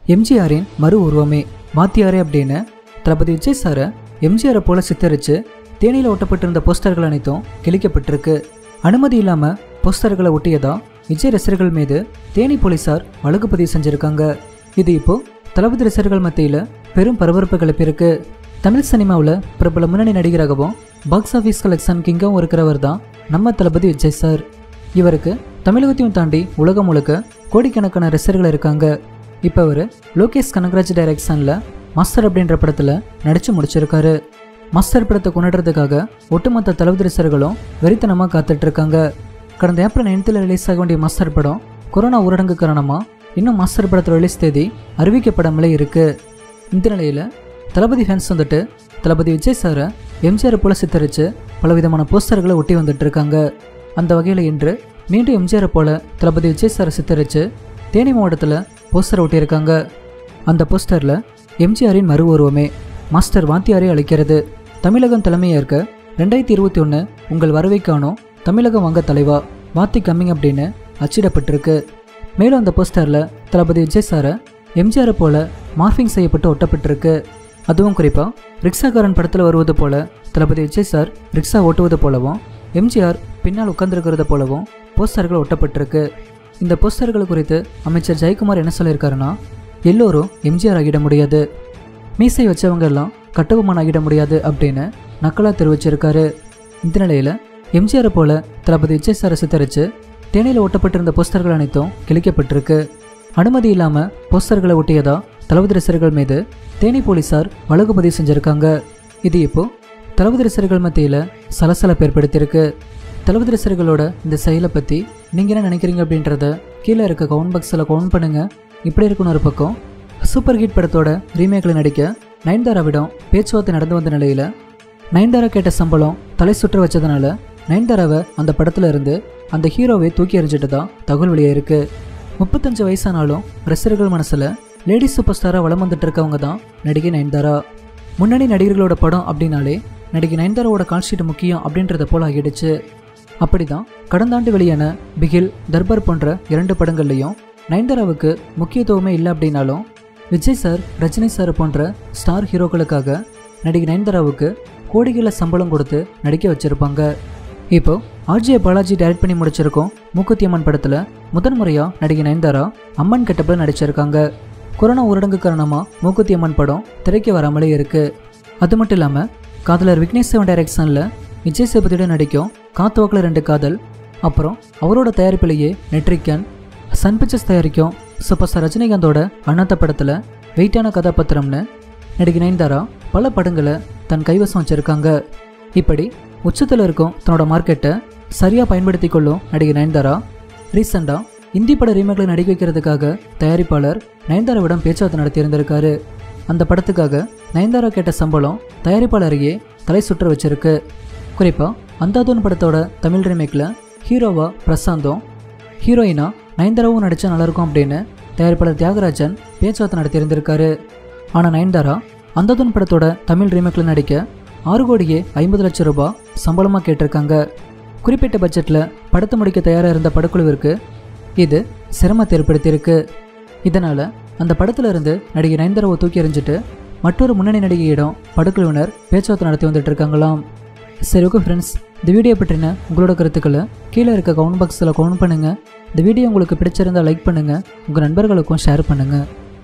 எம்ஜிஆரின் மறு உருவமே வாத்தியாரே அப்படின்னு தளபதி விஜய் சாரை எம்ஜிஆரை போல சித்தரித்து தேனியில் ஒட்டப்பட்டிருந்த போஸ்டர்கள் அனைத்தும் கிழிக்கப்பட்டிருக்கு அனுமதி இல்லாமல் போஸ்டர்களை ஒட்டியதா விஜய் ரசிகர்கள் மீது தேனி போலீசார் வழக்கு பதிவு செஞ்சுருக்காங்க இது இப்போ தளபதி ரசிகர்கள் மத்தியில் பெரும் பரபரப்பு கிளப்பியிருக்கு தமிழ் சினிமாவில் பிரபல முன்னணி நடிகராகவும் பாக்ஸ் ஆஃபீஸ் கலெக்ஷன் கிங்காகவும் இருக்கிறவர் தான் நம்ம தளபதி விஜய் சார் இவருக்கு தமிழகத்தையும் தாண்டி உலகம் முழுக்க கோடிக்கணக்கான ரசிகர்கள் இருக்காங்க இப்போ அவர் லோகேஷ் கனகராஜ் டைரக்ஷனில் மாஸ்டர் அப்படின்ற படத்தில் நடித்து முடிச்சிருக்காரு மாஸ்டர் படத்தை கொண்டாடுறதுக்காக ஒட்டுமொத்த தளபதி ரசிகர்களும் வெறித்தனமாக காத்துட்ருக்காங்க கடந்த ஏப்ரல் நைன்த்தில் ரிலீஸ் ஆக வேண்டிய மாஸ்டர் படம் கொரோனா ஊரடங்கு காரணமாக இன்னும் மாஸ்டர் படத்தோட ரிலீஸ் தேதி அறிவிக்கப்படாமலே இருக்குது இந்த நிலையில் தளபதி ஃபேன்ஸ் வந்துட்டு தளபதி விஜய் சாரை எம்ஜிஆர் போல சித்தரித்து பலவிதமான போஸ்டர்களை ஒட்டி வந்துட்டு இருக்காங்க அந்த வகையில் இன்று மீண்டும் எம்ஜிஆரை போல தளபதி விஜய் சாரை சித்தரித்து தேனி மாவட்டத்தில் போஸ்டர் ஒட்டியிருக்காங்க அந்த போஸ்டரில் எம்ஜிஆரின் மறு உருவமே மாஸ்டர் வாத்தியாரை அழைக்கிறது தமிழகம் தலைமையேற்க ரெண்டாயிரத்தி இருபத்தி ஒன்று உங்கள் வரவை காணும் தமிழகம் வாங்க தலைவா வாத்தி கம்மிங் அப்படின்னு அச்சிடப்பட்டிருக்கு மேலும் அந்த போஸ்டரில் தளபதி விஜய் சாரை எம்ஜிஆரை போல மார்பிங் செய்யப்பட்டு ஒட்டப்பட்டிருக்கு அதுவும் குறிப்பாக ரிக்ஷாக்காரன் படத்தில் வருவது போல தளபதி விஜய் சார் ரிக்ஷா ஓட்டுவது போலவும் எம்ஜிஆர் பின்னால் உட்கார்ந்திருக்கிறது போலவும் போஸ்டர்கள் ஒட்டப்பட்டிருக்கு இந்த போஸ்டர்கள் குறித்து அமைச்சர் ஜெயக்குமார் என்ன சொல்லியிருக்காருன்னா எல்லோரும் எம்ஜிஆர் ஆகிட முடியாது மீசை வச்சவங்க எல்லாம் கட்டவுமான் ஆகிட முடியாது அப்படின்னு நக்கலாக தெரிவிச்சிருக்காரு இந்த நிலையில் எம்ஜிஆரை போல தளபதி விஜய் சாரை சித்தரித்து தேனியில் ஒட்டப்பட்டிருந்த போஸ்டர்கள் அனைத்தும் கிழிக்கப்பட்டிருக்கு அனுமதி இல்லாமல் போஸ்டர்களை ஒட்டியதா தளபதி ரசிகர்கள் மீது தேனி போலீசார் வழக்கு பதிவு செஞ்சுருக்காங்க இது இப்போ தளபதி ரசிகர்கள் மத்தியில் சலசலப்பு ஏற்படுத்தியிருக்கு தளபதி ரசிகர்களோட இந்த செயலை பற்றி நீங்கள் என்ன நினைக்கிறீங்க அப்படின்றத கீழே இருக்க கவுண்ட் பாக்ஸில் கவுண்ட் பண்ணுங்கள் இப்படி இருக்குன்னு ஒரு பக்கம் சூப்பர் ஹிட் படத்தோட ரீமேக்கில் நடிக்க நயன்தாராவிடம் பேச்சுவார்த்தை நடந்து வந்த நிலையில் நயன்தாரா கேட்ட சம்பளம் தலை சுற்ற வச்சதுனால நயன்தாராவை அந்த படத்துல இருந்து அந்த ஹீரோவை தூக்கி எறிஞ்சிட்டு தான் தகவல் வெளியே முப்பத்தஞ்சு வயசானாலும் ரசிகர்கள் மனசில் லேடி சூப்பர் ஸ்டாராக வளம் வந்துட்டு இருக்கவங்க தான் நடிகை நயன்தாரா முன்னணி நடிகர்களோட படம் அப்படின்னாலே நடிகை நயன்தாராவோட கால்ஷீட் முக்கியம் அப்படின்றத போல ஆகிடுச்சு அப்படிதான் கடந்த ஆண்டு வெளியான பிகில் தர்பார் போன்ற இரண்டு படங்கள்லையும் நயன்தாராவுக்கு முக்கியத்துவமே இல்லை அப்படின்னாலும் விஜய் சார் ரஜினி சார் போன்ற ஸ்டார் ஹீரோக்களுக்காக நடிகை நயன்தாராவுக்கு கோடிகளில் சம்பளம் கொடுத்து நடிக்க வச்சிருப்பாங்க இப்போ ஆர்ஜே பாலாஜி டைரக்ட் பண்ணி முடிச்சிருக்கோம் மூக்குத்தி அம்மன் படத்தில் முதன் முறையாக நடிகை நயன்தாரா அம்மன் கெட்டப்பில் நடிச்சிருக்காங்க கொரோனா ஊரடங்கு காரணமாக மூக்குத்தி அம்மன் படம் திரைக்கு வராமலே இருக்கு அது மட்டும் இல்லாமல் காதலர் விக்னேஷ் சிவன் டைரக்ஷனில் விஜய் சேபதியோட நடிக்கும் காத்துவாக்கில் ரெண்டு காதல் அப்புறம் அவரோட தயாரிப்பிலேயே நெட்ரிக்கன் சன் பிக்சர்ஸ் தயாரிக்கும் சூப்பர் ஸ்டார் ரஜினிகாந்தோட அண்ணாத்த படத்தில் வெயிட்டான கதாபாத்திரம்னு நடிகை நயன்தாரா பல படங்களை தன் கைவசம் வச்சிருக்காங்க இப்படி உச்சத்தில் இருக்கும் தன்னோட மார்க்கெட்டை சரியாக பயன்படுத்தி கொள்ளும் நடிகை நயன்தாரா ரீசெண்டாக இந்தி பட ரீமேக்கில் நடிக்க வைக்கிறதுக்காக தயாரிப்பாளர் நயன்தாராவிடம் பேச்சுவார்த்தை நடத்தியிருந்திருக்காரு அந்த படத்துக்காக நயன்தாரா கேட்ட சம்பளம் தயாரிப்பாளரையே தலை சுற்ற வச்சிருக்கு குறிப்பாக அந்தாதூன் படத்தோட தமிழ் ரீமேக்கில் ஹீரோவா பிரசாந்தும் ஹீரோயினா நயன்தாராவும் நடித்தா நல்லாயிருக்கும் அப்படின்னு தயாரிப்பாளர் தியாகராஜன் பேச்சுவார்த்தை நடத்தியிருந்திருக்காரு ஆனால் நயன்தாரா அந்தாதூன் படத்தோட தமிழ் ரீமேக்கில் நடிக்க ஆறு கோடியே ஐம்பது லட்சம் ரூபாய் சம்பளமாக கேட்டிருக்காங்க குறிப்பிட்ட பட்ஜெட்டில் படத்தை முடிக்க தயாராக இருந்த படக்குழுவிற்கு இது சிரமத்தை ஏற்படுத்தியிருக்கு இதனால் அந்த படத்துல இருந்து நடிகை நயன்தாராவை தூக்கி எறிஞ்சிட்டு மற்றொரு முன்னணி நடிகையிடம் படக்குழுவினர் பேச்சுவார்த்தை நடத்தி வந்துட்டு இருக்காங்களாம் சரி ஓகே ஃப்ரெண்ட்ஸ் இந்த வீடியோ பற்றின உங்களோட கருத்துக்களை கீழே இருக்க கவுண்ட் பாக்ஸில் கவுண்ட் பண்ணுங்கள் இந்த வீடியோ உங்களுக்கு பிடிச்சிருந்தால் லைக் பண்ணுங்கள் உங்கள் நண்பர்களுக்கும் ஷேர் பண்ணுங்கள்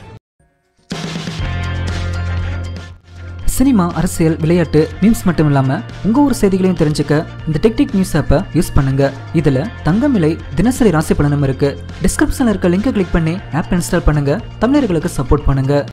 சினிமா அரசியல் விளையாட்டு மீம்ஸ் மட்டும் இல்லாமல் உங்கள் ஊர் செய்திகளையும் தெரிஞ்சுக்க இந்த டெக்டிக் நியூஸ் ஆப்பை யூஸ் பண்ணுங்க இதில் தங்கம் விலை தினசரி ராசி பலனும் இருக்கு டிஸ்கிரிப்ஷனில் இருக்க லிங்கை கிளிக் பண்ணி ஆப் இன்ஸ்டால் பண்ணுங்க தமிழர்களுக்கு சப்போர்ட் பண்ணுங்க